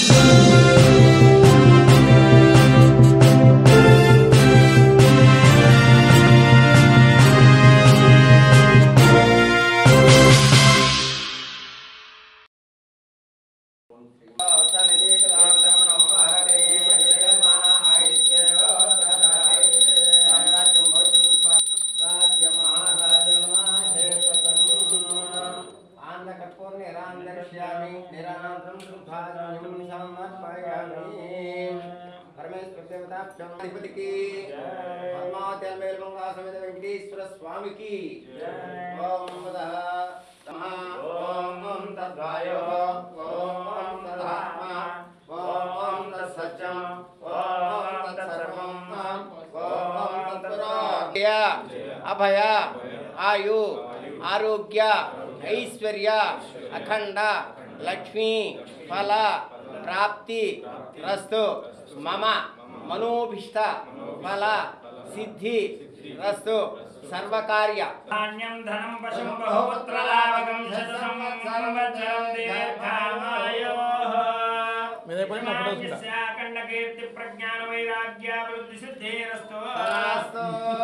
పరమేశ్వరదేవతాధిపతికి పద్మావతి సమేత వెంకటేశ్వర స్వామికి ఓం వదః నమః ఓం తద్వాయ ఓం తదాత్మ ఓం తత్సత్యం ఓం తత్సర్వం ఓం తత్పురాజ్ఞ అభయ ఆయు ఆరోగ్య ఐశ్వర్య అఖండ లక్ష్మీ ఫల ప్రాప్తి రస్తు మమ మనోభిష్ట ఫల సిద్ధి రస్తు సర్వకార్య ధాన్యం ధనం పశుం బహుపుత్రలాభకం శత సంవత్సరం దీర్ఘామాయోః మీద ఎప్పుడైనా అప్పుడు వస్తుందా? అఖండ కీర్తి ప్రజ్ఞాన వైరాగ్య వృద్ధి సిద్ధిరస్తు తదాస్తు.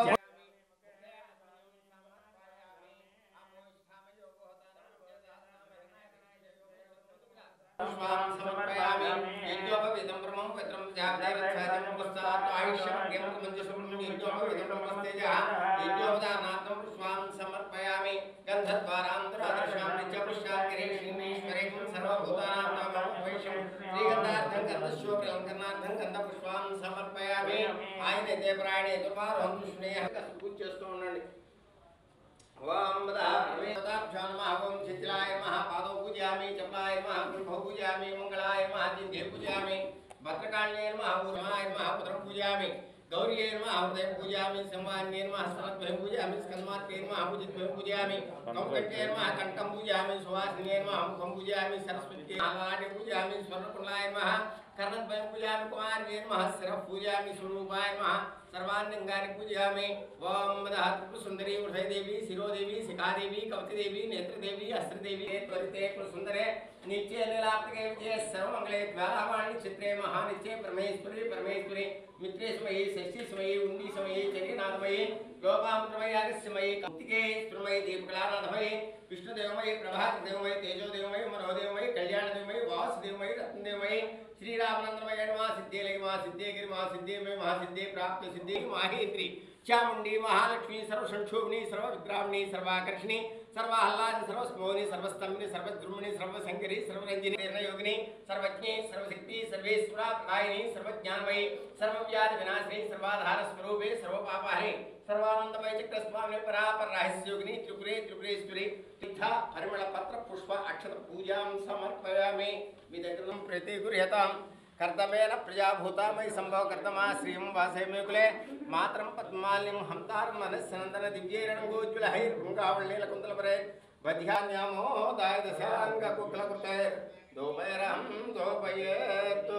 పుష్పాం సమర్పయామి యజ్ఞోపవీతం బ్రహ్మం పత్రం జాగ్రత్తం పుస్తకాలు ఆయుష్యం జ్ఞానం మంజుషం యజ్ఞోపవీతం బ్రహ్మస్తేజ యజ్ఞోపదానార్థం పుష్పాం సమర్పయామి గంధద్వారాంతరాదర్శాం నిత్యపుష్యాగ్రే శ్రీమేశ్వరే సర్వభూతానాం నామం వైశ్యం శ్రీగంధార్థం గంధశ్వకలంకరణార్థం గంధ పుష్పాం సమర్పయామి ఆయన దేవరాయణే దుర్వారోహం స్నేహ పూజ చేస్తూ ఉండండి ఓం పదాభ్యాం నమః ఓం శిథిలాయ నమః పాదౌ పూజయామి చపలాయ నమః గృహౌ పూజయామి మంగళాయ నమః దిండే పూజయామి భద్రకాళ్యే నమః ఊర్మాయ నమః పుత్రం పూజయామి గౌర్యే నమః హృదయం పూజయామి సంవాన్యే నమః స్థలద్వయం పూజయామి స్కందమాత్రే నమః భుజిద్వయం పూజయామి కంకటే నమః కంఠం పూజయామి సువాసినే నమః ముఖం పూజయామి సరస్వతి ఆలాడే పూజయామి స్వర్ణకుండాయ నమః కర్ణద్వయం పూజయామి కుమార్యే నమః శిర పూజయామి స్వరూపాయ నమః సర్వాన్నంగాని పూజయామి ఓం మదః సుందరి వృషదేవి శిరోదేవి శిఖాదేవి కవతిదేవి నేత్రదేవి అస్త్రదేవి త్వరితే సుందరే నిత్య నీలాప్తకే విజయ సర్వమంగళే జ్వాలావాణి చిత్రే మహానిత్యే పరమేశ్వరి పరమేశ్వరి మిత్రే స్మయి షష్ఠి స్మయి ఉండి స్మయి చరినాథమయి లోపామృతమయాగస్యమయి కౌతికే స్మృమయి దీపకళానాథమయి విష్ణుదేవమయి ప్రభాకరదేవమయి తేజోదేవమయి మనోదేవమయి కళ్యాణదేవమయి వాసుదేవమయి రత్నదేవమయి శ్రీరామనందమయ మా సిద్ధేలయ మా సిద్ధేగిరి మా సిద్ధేమయ మా సిద్ధే ప్రాప్త సిద్ధి మాహేత్రి చాముండి మహాలక్ష్మి సర్వసంక్షోభిని సర్వవిగ్రామిణి సర్వాకర్షిణి సర్వాహ్లాది సర్వస్మోని సర్వస్తంభిని సర్వద్రుమిణి సర్వశంకరి సర్వరంజిని నిర్ణయోగిని సర్వజ్ఞే సర్వశక్తి సర్వేశ్వర ప్రదాయిని సర్వజ్ఞానమయి సర్వవ్యాధి వినాశిని సర్వాధార స్వరూపే సర్వపాపహరి సర్వానందమయ చక్ర స్వామి పరాపర రహస్యోగిని త్రిపురే త్రిపురేశ్వరి తీర్థ పరిమళ పత్ర పుష్ప అక్షత పూజాం సమర్పయామి మీ దగ్గర ప్రతి గుర్యతాం కర్తమేన ప్రజాభూతామై సంభవ కర్తమా శ్రీం వాసేమేకులే మాత్రం పద్మాల్యం హంతారం మనస్సనందన దివ్యేరణం గోజ్వల హైర్ భృంగావళీల కుంతలపరే వధ్యాన్యామో దాయ దశాంగ కుక్కల కృతే దోమేరం దోపయేత్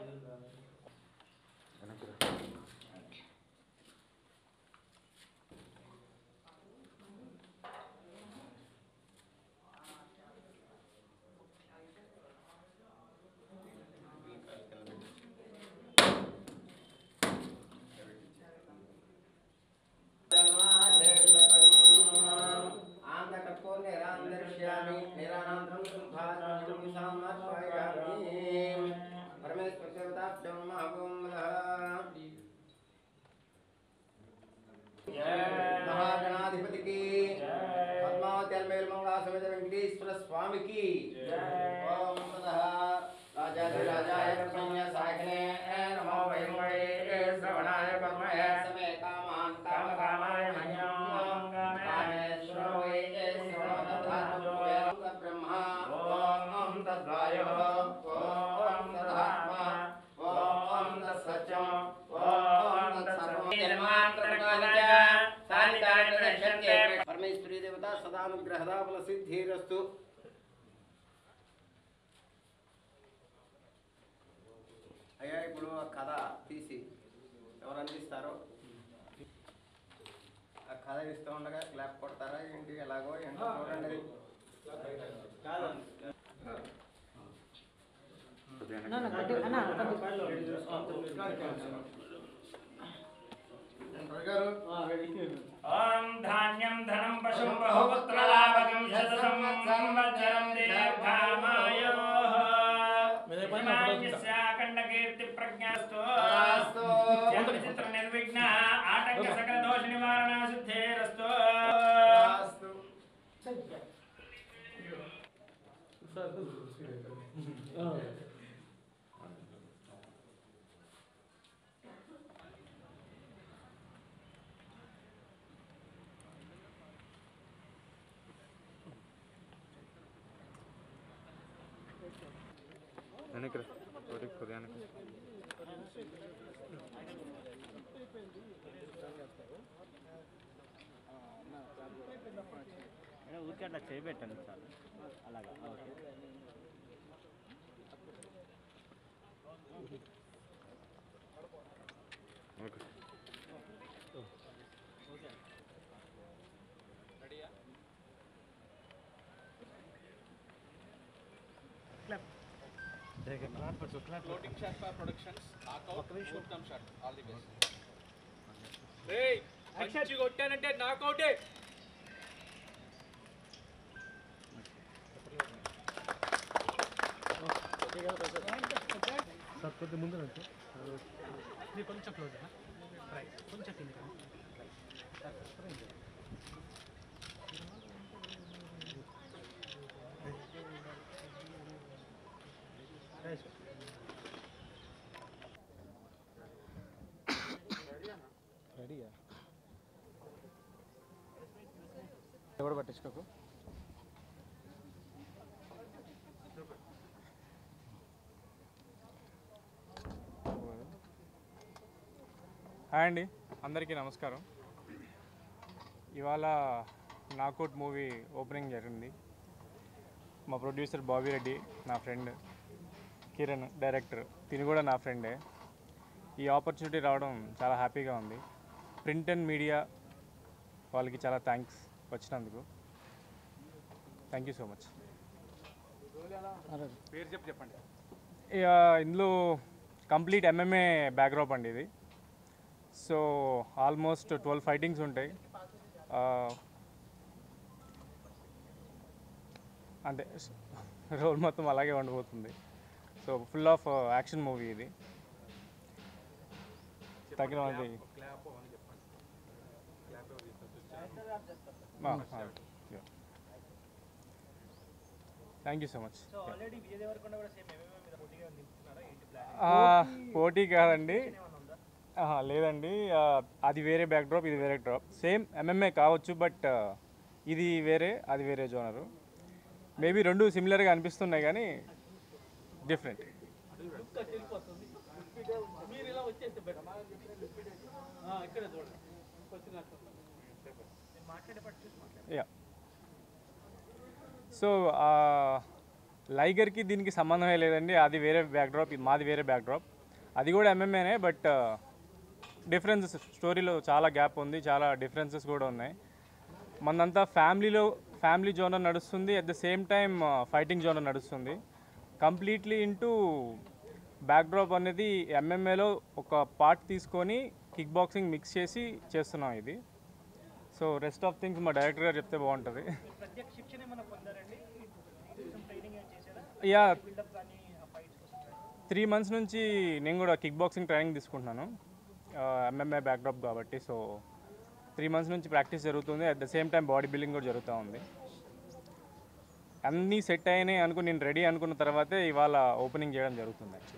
ఆంధ్రకర్పూర్ నిరాందర్శ్యామి నిరానందం సంభాషణం సమర్పయామి పరమేశ్వర దేవతాభ్యం మహాగణాధిపతికి పద్మావతి అల్మేల్ మంగళ సమేత వెంకటేశ్వర స్వామికి ఓం నమః రాజాధిరాజాయ కృష్ణయ్య సాయకనే నమో వయం వై శ్రవణాయ కర్మయ సమే కామాన్ కామ కామాయ మహ్యం కామేశ్వర వై శ్రవణధాత్మో బ్రహ్మ ఓం తద్వాయ ఓం తదాత్మ ఓం తత్సత్యం ఓం తత్సర్వం పరమేశ్వరీ దేవత సదానుగ్రహదాఫల సిద్ధిరస్తు అయ్యా ఇప్పుడు ఆ కథ తీసి ఎవరు అందిస్తారో ఆ కథ ఇస్తూ ఉండగా క్లాప్ కొడతారా ఏంటి ఎలాగో ఏంటో చూడండి అది. ఓం ధాన్యం ధనం పశుం బహుపుత్రలాభకం శతసం సంవత్సరం దీర్ఘామాయోః మీదే పైన అప్పుడు వస్తుందా? హిమాన్యస్యాఖండకీర్తి ప్రజ్ఞాస్తో అస్తు. చిత్ర నిర్విఘ్న ఆటంక సకల దోష నివారణ సిద్ధేరస్తో అస్తు. వెనక్కి రా కొద్దిగా కొద్దిగా వెనక్కి ఊరికే అట్లా చేయబెట్టండి సార్ అలాగా okay okay floating shot for productions knockout outcome shot all the best మంచి కొట్టానంటే నాకౌటే ఎవడు పట్టించుకోకు హాయ్ అండి అందరికీ నమస్కారం ఇవాళ నాకౌట్ మూవీ ఓపెనింగ్ జరిగింది మా ప్రొడ్యూసర్ బాబీ రెడ్డి నా ఫ్రెండ్ కిరణ్ డైరెక్టర్ తిని కూడా నా ఫ్రెండే ఈ ఆపర్చునిటీ రావడం చాలా హ్యాపీగా ఉంది ప్రింట్ అండ్ మీడియా వాళ్ళకి చాలా థ్యాంక్స్ వచ్చినందుకు థ్యాంక్ యూ సో మచ్ పేరు చెప్పి చెప్పండి ఇక ఇందులో కంప్లీట్ ఎంఎంఏ బ్యాక్డ్రాప్ అండి ఇది సో ఆల్మోస్ట్ ట్వెల్వ్ ఫైటింగ్స్ ఉంటాయి ఆ, అంతే రోల్ మొత్తం అలాగే ఉండిపోతుంది so full of action movie ఇది తగిన థ్యాంక్ యూ సో మచ్ పోటీ కాదండి ఆహా, లేదండి ఆ, అది వేరే బ్యాక్ డ్రాప్ ఇది వేరే డ్రాప్ సేమ్ ఎంఎంఏ కావచ్చు బట్ ఇది వేరే అది వేరే జోనరు మేబీ రెండు సిమిలర్గా అనిపిస్తున్నాయి కానీ డిఫరెంట్ యా సో లైగర్కి దీనికి సంబంధమే లేదండి అది వేరే బ్యాక్ డ్రాప్ ఇది మాది వేరే బ్యాక్ డ్రాప్ అది కూడా ఎంఎంఏనే బట్ డిఫరెన్సెస్ స్టోరీలో చాలా గ్యాప్ ఉంది చాలా డిఫరెన్సెస్ కూడా ఉన్నాయి మనంతా ఫ్యామిలీలో ఫ్యామిలీ జోనర్ నడుస్తుంది at the same time fighting genre నడుస్తుంది కంప్లీట్లీ ఇంటూ బ్యాక్ డ్రాప్ అనేది ఎంఎంఏలో ఒక పార్ట్ తీసుకొని కిక్ బాక్సింగ్ మిక్స్ చేసి చేస్తున్నాం ఇది సో రెస్ట్ ఆఫ్ థింగ్స్ మా డైరెక్టర్ గారు చెప్తే బాగుంటుంది ప్రత్యేక శిక్షణ ఏమైనా పొందారండి ట్రైనింగ్ ఏం చేశారా యా బిల్డప్ కానీ ఆ ఫైట్స్ కోసం త్రీ మంత్స్ నుంచి నేను కూడా కిక్ బాక్సింగ్ ట్రైనింగ్ తీసుకుంటున్నాను ఎంఎంఏ బ్యాక్డ్రాప్ కాబట్టి సో త్రీ మంత్స్ నుంచి ప్రాక్టీస్ జరుగుతుంది at the same time body building కూడా జరుగుతూ ఉంది అన్నీ సెట్ అయినాయి అనుకుని నేను రెడీ అనుకున్న తర్వాతే ఇవాళ ఓపెనింగ్ చేయడం జరుగుతుంది యాక్చువల్లీ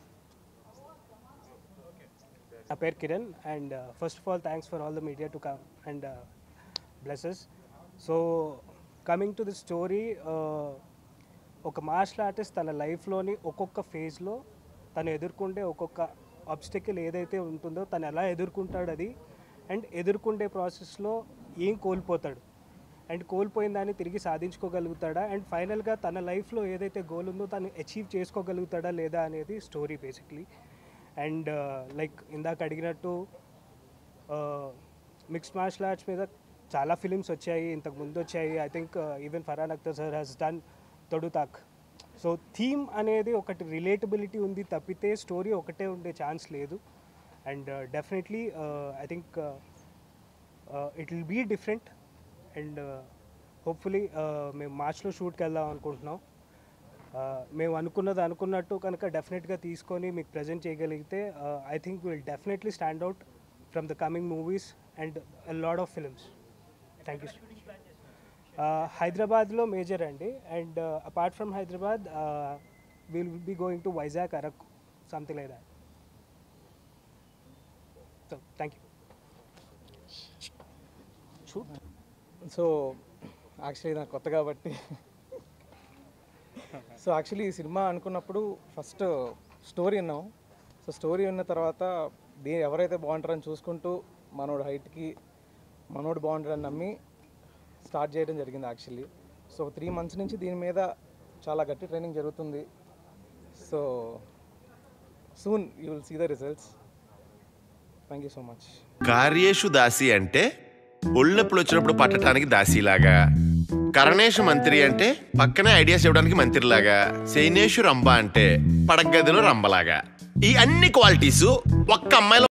నా పేరు Kiran and first of all thanks for all the media to come and blesses so coming to the story ఒక మార్షల్ ఆర్టిస్ట్ తన లైఫ్లోని ఒక్కొక్క ఫేజ్లో తను ఎదుర్కొంటే ఒక్కొక్క అబ్స్టికల్ ఏదైతే ఉంటుందో తను ఎలా ఎదుర్కొంటాడు అది అండ్ ఎదుర్కొంటే ప్రాసెస్లో ఏం కోల్పోతాడు అండ్ కోల్పోయిన దాన్ని తిరిగి సాధించుకోగలుగుతాడా అండ్ ఫైనల్గా తన లైఫ్లో ఏదైతే గోల్ ఉందో తను అచీవ్ చేసుకోగలుగుతాడా లేదా అనేది స్టోరీ బేసిక్లీ అండ్ లైక్ ఇందాక అడిగినట్టు మిక్స్డ్ మార్షల్ ఆర్ట్స్ మీద చాలా ఫిలిమ్స్ వచ్చాయి ఇంతకు ముందు వచ్చాయి I think even Farhan Akhtar sir has done తొడుతాక్ సో థీమ్ అనేది ఒకటి రిలేటబిలిటీ ఉంది తప్పితే స్టోరీ ఒకటే ఉండే ఛాన్స్ లేదు and definitely I think it will be different and hopefully మేము మార్చ్లో షూట్కి వెళ్దాం అనుకుంటున్నాం Uh, మేము అనుకున్నది అనుకున్నట్టు కనుక డెఫినెట్గా తీసుకొని మీకు ప్రజెంట్ చేయగలిగితే I think will definitely stand out from the coming movies and lot of films thank you హైదరాబాద్లో మేజర్ అండి and apart from Hyderabad will be going to Vizag Araku something like that so thank you so actually నాకు కొత్త కాబట్టి so actually ఈ సినిమా అనుకున్నప్పుడు first story విన్నాం so story విన్న తర్వాత దీ ఎవరైతే బాగుంటారని చూసుకుంటూ మనోడు హైట్కి మనోడు బాగుంటాడని నమ్మి స్టార్ట్ చేయడం జరిగింది యాక్చువల్లీ సో త్రీ మంత్స్ నుంచి దీని మీద చాలా గట్టి ట్రైనింగ్ జరుగుతుంది so soon you will see the results thank you so much కార్యేషు దాసి అంటే ఒళ్ళెప్పుడు వచ్చినప్పుడు పట్టడానికి దాసిలాగా కరణేషు మంత్రి అంటే పక్కనే ఐడియాస్ ఇవ్వడానికి మంత్రిలాగా సైనేషు రంభ అంటే పడగదిలో రంభలాగా ఈ అన్ని క్వాలిటీస్ ఒక్క అమ్మాయిలో